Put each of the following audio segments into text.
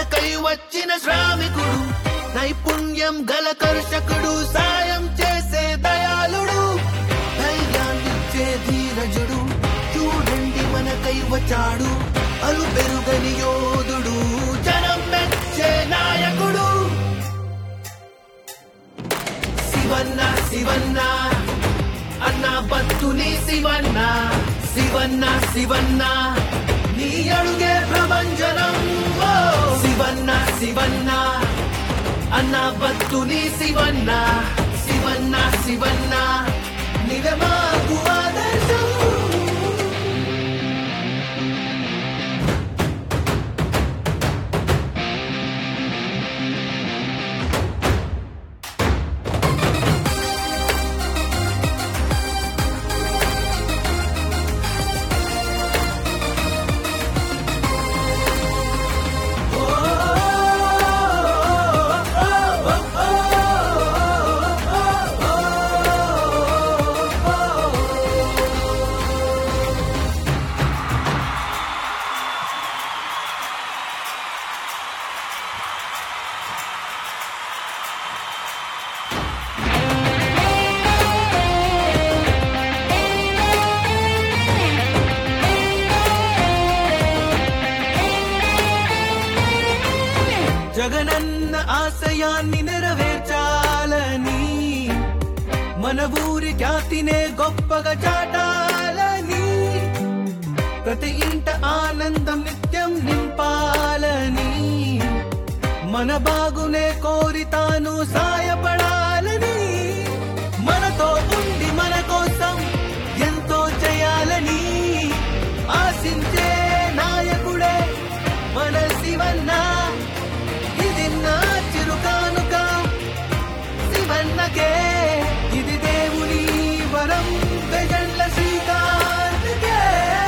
మనకై వచ్చిన శ్రామికుడు నైపుణ్యం గల కర్షకుడు సాయం చేసే దయాళుడు ధైర్యాన్నిచ్చే ధీరజుడు చూడండి మనకై వచ్చాడు అలు పెరుగని యోధుడు జనం మెచ్చే నాయకుడు శివన్న శివన్న అన్న బతుని శివన్న శివన్న శివన్న నీ అడుగే ప్రభంజనం ఓ! శివన్న శివన్న అన్న బతుని శివన్న శివన్న శివన్న నివే మాకు ఆదర్శం జగనన్న ఆశయాన్ని నెరవేర్చాలని మన ఊరి ఖ్యాతినే గొప్పగా చాటాలని ప్రతి ఇంట ఆనందం నిత్యం నింపాలని మన బాగునే కోరి తాను సాయపడాలని మనతో ఉండి మన కోసం ఎంతో చేయాలని ఆశించే నాయకుడే మన శివన్న ఇది నా చిరుకానుక శివన్నకే ఇది దేవుని వరం గజండ్ల శ్రీకాంత్కే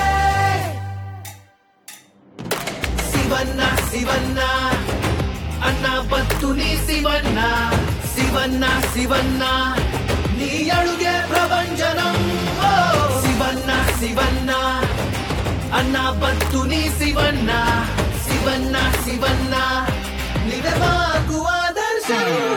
శివన్న శివన్న అన్న బతుని శివన్న శివన్న శివన్న నీ అడుగే ప్రభంజనం ఓ! శివన్న శివన్న అన్న బతుని శివన్న శివన్న శివన్న నివే మాకు ఆదర్శం